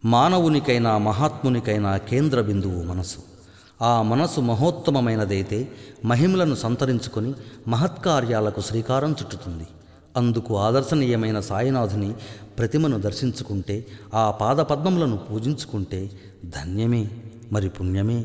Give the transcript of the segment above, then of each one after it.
మానవునికైనా మహాత్మునికైనా కేంద్ర బిందువు మనసు ఆ మనసు మహోత్తమమైనదైతే మహిమలను సంతరించుకొని మహత్కార్యాలకు శ్రీకారం చుట్టుతుంది అందుకు ఆదర్శనీయమైన సాయినాథుని ప్రతిమను దర్శించుకుంటే ఆ పాదపద్మములను పూజించుకుంటే ధన్యమే మరి పుణ్యమే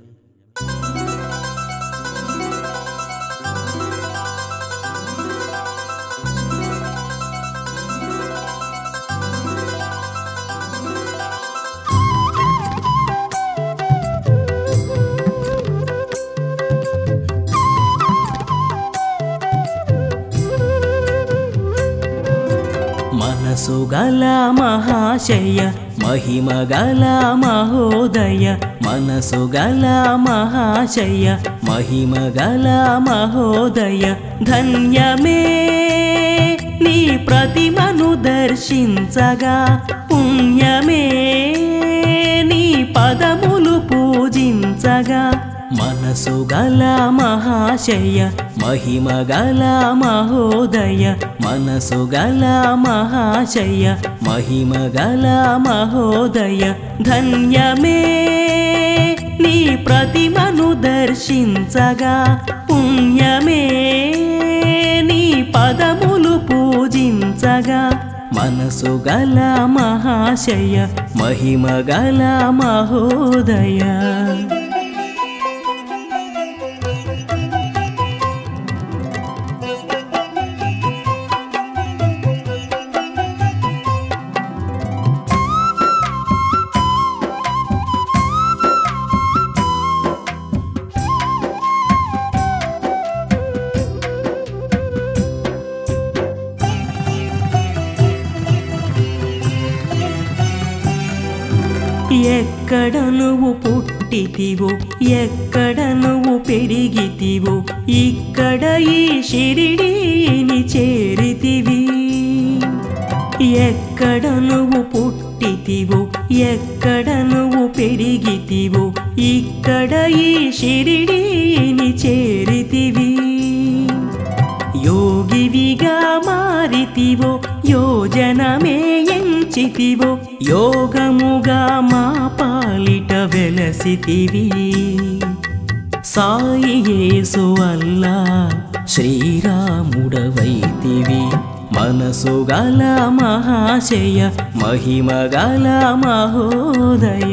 మనసు గల మహాశయ మహిమ గల మహోదయ మనసు గల మహాశయ మహిమ గల మహోదయ ధన్యమే నీ ప్రతిమను దర్శించగా పుణ్యమే నీ పదములు పూజించగా మనసు గల మహాశయ మహిమ గల మహోదయ మనసు గల మహాశయ మహిమ గల మహోదయ ధన్యమే నీ ప్రతిమను దర్శించగా పుణ్యమే నీ పదములు పూజించగా మనసు గల మహాశయ మహిమ గల మహోదయ ఎక్కడ నువ్వు పుట్టితివో ఎక్కడ నువ్వు పెరిగితివో ఇక్కడ ఈ షిరిడీని చేరితివి ఎక్కడ నువ్వు పుట్టితివో ఎక్కడ నువ్వు పెరిగితివో ఇక్కడ ఈ షిరిడీని చేరితివి యోగివిగా మారితివో యోజనమే ఎంచితివో యోగముగా మా పాలిట వెలసితివి సాయి యేసు అల్లా శ్రీరాముడవైతివి మనసు గల మహాశయ మహిమ గల మహోదయ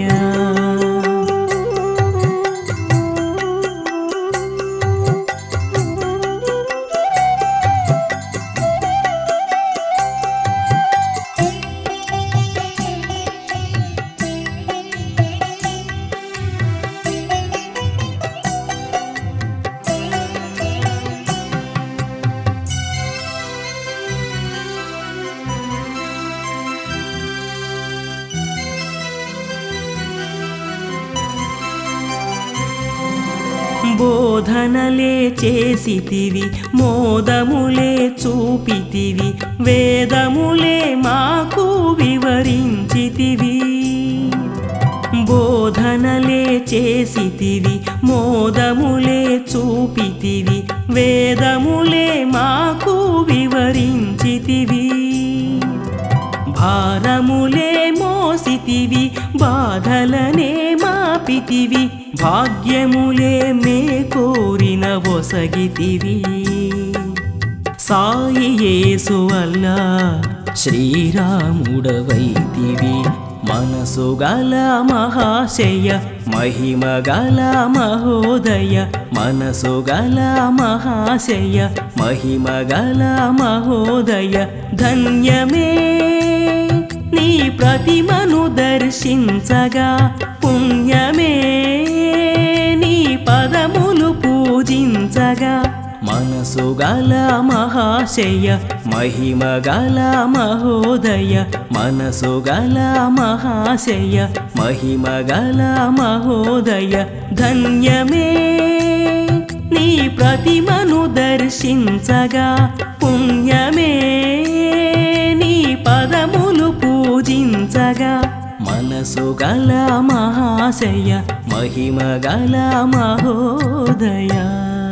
బోధనలే చేసితివి మోదములే చూపితివి వేదములే మాకు వివరించితివి బోధనలే చేసితివి మోదములే చూపితివి వేదములే మాకు వివరించితివి భారములే మోసితివి బాధలనే మాపితివి భాగ్యములే మే కోరిన ఒసగితివి సాయి యేసు అల్లా శ్రీరాముడవైతివి మనసు గల మహాశయ మహిమ గల మహోదయ మనసు గల మహాశయ మహిమ గల మహోదయ ధన్యమే నీ ప్రతిమను దర్శించగా పుణ్యమే నీ పదములు పూజించగా మనసు గల మహాశయ మహిమ గల మహోదయ మనసు గల మహాశయ మహిమ గల మహోదయ ధన్యమే నీ ప్రతిమను దర్శించగా పుణ్యమే నీ పదములు పూజించగా మనసు గల మహాశయ మహిమ గల మహోదయ